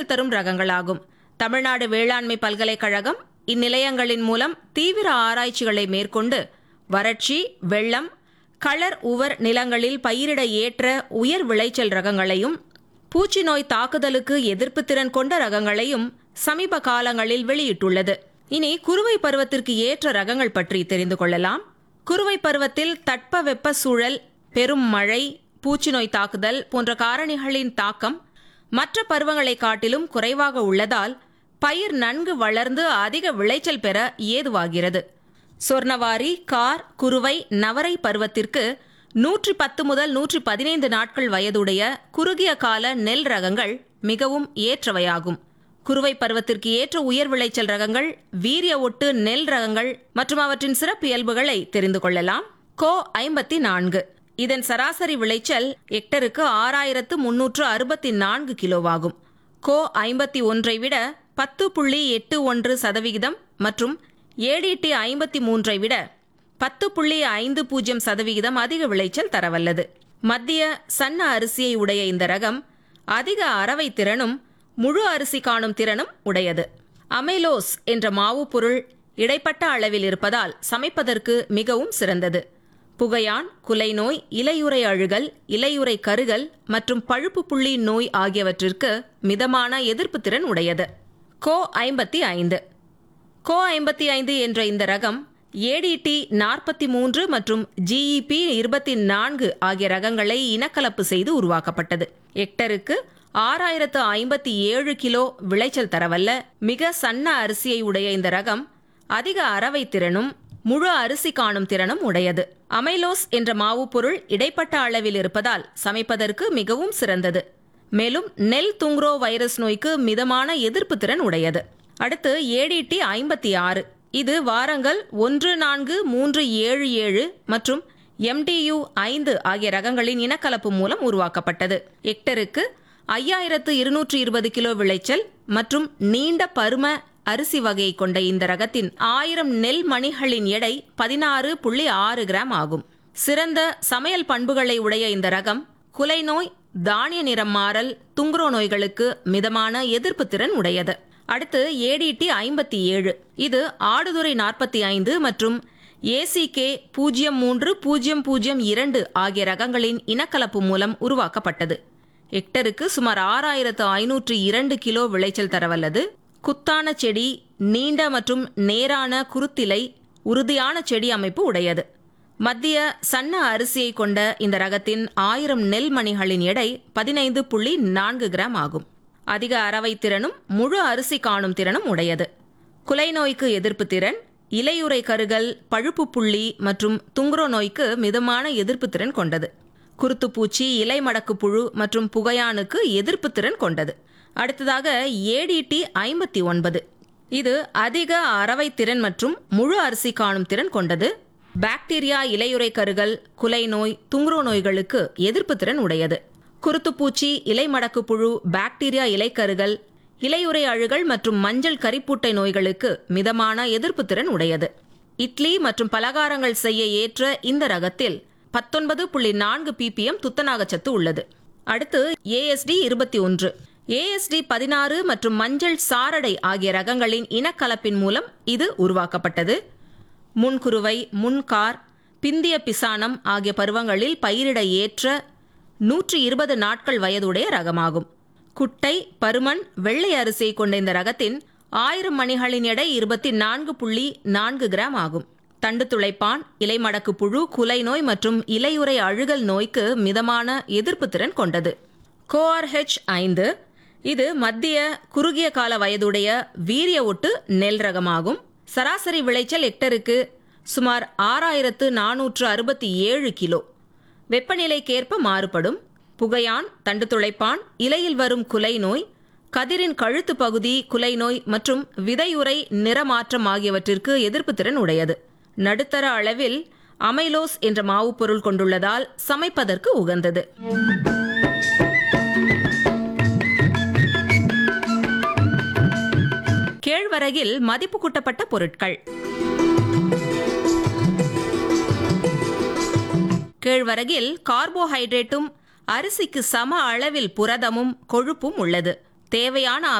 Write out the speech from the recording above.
தரும் ரகங்களாகும் தமிழ்நாடு வேளாண்மை பல்கலைக்கழகம் இந்நிலையங்களின் மூலம் தீவிர ஆராய்ச்சிகளை மேற்கொண்டு வறட்சி வெள்ளம் களர் உவர் நிலங்களில் பயிரிட ஏற்ற உயர் விளைச்சல் ரகங்களையும் பூச்சி நோய் தாக்குதலுக்கு எதிர்ப்பு திறன் கொண்ட ரகங்களையும் சமீப காலங்களில் வெளியிட்டுள்ளது இனி குறுவை பருவத்திற்கு ஏற்ற ரகங்கள் பற்றி தெரிந்து கொள்ளலாம் குறுவை பருவத்தில் தட்பவெப்ப சூழல் பெரும் மழை பூச்சி நோய் தாக்குதல் போன்ற காரணிகளின் தாக்கம் மற்ற பருவங்களை காட்டிலும் குறைவாக உள்ளதால் பயிர் நன்கு வளர்ந்து அதிக விளைச்சல் பெற ஏதுவாகிறது சொர்ணவாரி கார் குறுவை நவரை பருவத்திற்கு நூற்றி பத்து முதல் நூற்றி பதினைந்து நாட்கள் வயதுடைய குறுகிய கால நெல் ரகங்கள் மிகவும் ஏற்றவையாகும் குறுவை பருவத்திற்கு ஏற்ற உயர் விளைச்சல் ரகங்கள் வீரிய ஒட்டு நெல் ரகங்கள் மற்றும் அவற்றின் சிறப்பு இயல்புகளை தெரிந்து கொள்ளலாம் கோ ஐம்பத்தி நான்கு இதன் சராசரி விளைச்சல் ஹெக்டருக்கு ஆறாயிரத்து முன்னூற்று அறுபத்தி நான்கு கிலோவாகும் கோ ஐம்பத்தி ஒன்றை விட பத்து புள்ளி எட்டு ஒன்று சதவிகிதம் மற்றும் ஏடிடி ஐம்பத்தி மூன்றை விட பத்து புள்ளி ஐந்து பூஜ்ஜியம் சதவிகிதம் அதிக விளைச்சல் தரவல்லது மத்திய சன்ன அரிசியை உடைய இந்த ரகம் அதிக அரவை திறனும் முழு அரிசி காணும் திறனும் உடையது அமெலோஸ் என்ற மாவு பொருள் இடைப்பட்ட அளவில் இருப்பதால் சமைப்பதற்கு மிகவும் சிறந்தது புகையான் குலை நோய் இலையுறை அழுகல் இலையுறை கருகல் மற்றும் பழுப்பு புள்ளி நோய் ஆகியவற்றிற்கு மிதமான எதிர்ப்பு திறன் உடையது கோ ஐம்பத்தி ஐந்து கோ ஐம்பத்தி ஐந்து என்ற இந்த ரகம் ஏடிடி நாற்பத்தி மூன்று மற்றும் ஜிஇபி இருபத்தி நான்கு ஆகிய ரகங்களை இனக்கலப்பு செய்து உருவாக்கப்பட்டது ஹெக்டருக்கு ஆறாயிரத்து ஐம்பத்தி ஏழு கிலோ விளைச்சல் தரவல்ல மிக சன்ன அரிசியை உடைய இந்த ரகம் அதிக அரவை திறனும் முழு அரிசி காணும் திறனும் உடையது அமைலோஸ் என்ற மாவு பொருள் இடைப்பட்ட அளவில் இருப்பதால் சமைப்பதற்கு மிகவும் சிறந்தது மேலும் நெல் துங்ரோ வைரஸ் நோய்க்கு மிதமான எதிர்ப்பு திறன் உடையது அடுத்து ஏடிடி ஐம்பத்தி ஆறு இது வாரங்கள் ஒன்று நான்கு மூன்று ஏழு ஏழு மற்றும் எம்டியு ஐந்து ஆகிய ரகங்களின் இனக்கலப்பு மூலம் உருவாக்கப்பட்டது ஹெக்டருக்கு ஐயாயிரத்து இருநூற்று இருபது கிலோ விளைச்சல் மற்றும் நீண்ட பரும அரிசி வகையை கொண்ட இந்த ரகத்தின் ஆயிரம் நெல் மணிகளின் எடை பதினாறு புள்ளி ஆறு கிராம் ஆகும் சிறந்த சமையல் பண்புகளை உடைய இந்த ரகம் குலை நோய் தானிய நிறம் மாறல் துங்குரோ நோய்களுக்கு மிதமான எதிர்ப்பு திறன் உடையது அடுத்து ஏடிடி ஐம்பத்தி ஏழு இது ஆடுதுறை நாற்பத்தி ஐந்து மற்றும் ஏசிகே பூஜ்ஜியம் மூன்று பூஜ்ஜியம் பூஜ்ஜியம் இரண்டு ஆகிய ரகங்களின் இனக்கலப்பு மூலம் உருவாக்கப்பட்டது ஹெக்டருக்கு சுமார் ஆறாயிரத்து ஐநூற்று இரண்டு கிலோ விளைச்சல் தரவல்லது குத்தான செடி நீண்ட மற்றும் நேரான குருத்திலை உறுதியான செடி அமைப்பு உடையது மத்திய சன்ன அரிசியை கொண்ட இந்த ரகத்தின் ஆயிரம் நெல் மணிகளின் எடை பதினைந்து புள்ளி நான்கு கிராம் ஆகும் அதிக அரவை திறனும் முழு அரிசி காணும் திறனும் உடையது குலை நோய்க்கு எதிர்ப்பு திறன் இலையுறை கருகல் பழுப்பு புள்ளி மற்றும் துங்குரோ நோய்க்கு மிதமான எதிர்ப்பு திறன் கொண்டது குருத்துப்பூச்சி இலை மடக்கு புழு மற்றும் புகையானுக்கு எதிர்ப்பு திறன் கொண்டது அடுத்ததாக ஏடிடி ஐம்பத்தி ஒன்பது இது அதிக அரவை திறன் மற்றும் முழு அரிசி காணும் திறன் கொண்டது பாக்டீரியா இலையுறை கருகல் குலை நோய் துங்குரோ நோய்களுக்கு எதிர்ப்பு திறன் உடையது குருத்துப்பூச்சி இலை மடக்கு புழு பாக்டீரியா இலைக்கருகள் இலையுறை அழுகல் மற்றும் மஞ்சள் கரிப்பூட்டை நோய்களுக்கு மிதமான எதிர்ப்பு திறன் உடையது இட்லி மற்றும் பலகாரங்கள் செய்ய ஏற்ற இந்த ரகத்தில் பத்தொன்பது புள்ளி நான்கு பிபிஎம் துத்தநாகச்சத்து உள்ளது அடுத்து ஏஎஸ்டி இருபத்தி ஒன்று ஏஎஸ்டி பதினாறு மற்றும் மஞ்சள் சாரடை ஆகிய ரகங்களின் இனக்கலப்பின் மூலம் இது உருவாக்கப்பட்டது முன்குருவை முன்கார் பிந்திய பிசானம் ஆகிய பருவங்களில் பயிரிட ஏற்ற நூற்றி இருபது நாட்கள் வயதுடைய ரகமாகும் குட்டை பருமன் வெள்ளை அரிசியை கொண்ட இந்த ரகத்தின் ஆயிரம் மணிகளின் எடை இருபத்தி நான்கு புள்ளி நான்கு கிராம் ஆகும் தண்டு துளைப்பான் இலைமடக்கு புழு குலை நோய் மற்றும் இலையுறை அழுகல் நோய்க்கு மிதமான எதிர்ப்பு திறன் கொண்டது கோஆர்ஹெச் ஐந்து இது மத்திய குறுகிய கால வயதுடைய வீரிய ஒட்டு நெல் ரகமாகும் சராசரி விளைச்சல் ஹெக்டருக்கு சுமார் ஆறாயிரத்து நானூற்று அறுபத்தி ஏழு கிலோ வெப்பநிலைக்கேற்ப மாறுபடும் புகையான் தண்டு துளைப்பான் இலையில் வரும் குலை நோய் கதிரின் கழுத்து பகுதி குலை நோய் மற்றும் விதையுறை நிறமாற்றம் ஆகியவற்றிற்கு எதிர்ப்பு திறன் உடையது நடுத்தர அளவில் அமைலோஸ் என்ற மாவு பொருள் கொண்டுள்ளதால் சமைப்பதற்கு உகந்தது கேழ்வரகில் மதிப்பு கூட்டப்பட்ட பொருட்கள் கேழ்வரகில் கார்போஹைட்ரேட்டும் அரிசிக்கு சம அளவில் புரதமும் கொழுப்பும் உள்ளது தேவையான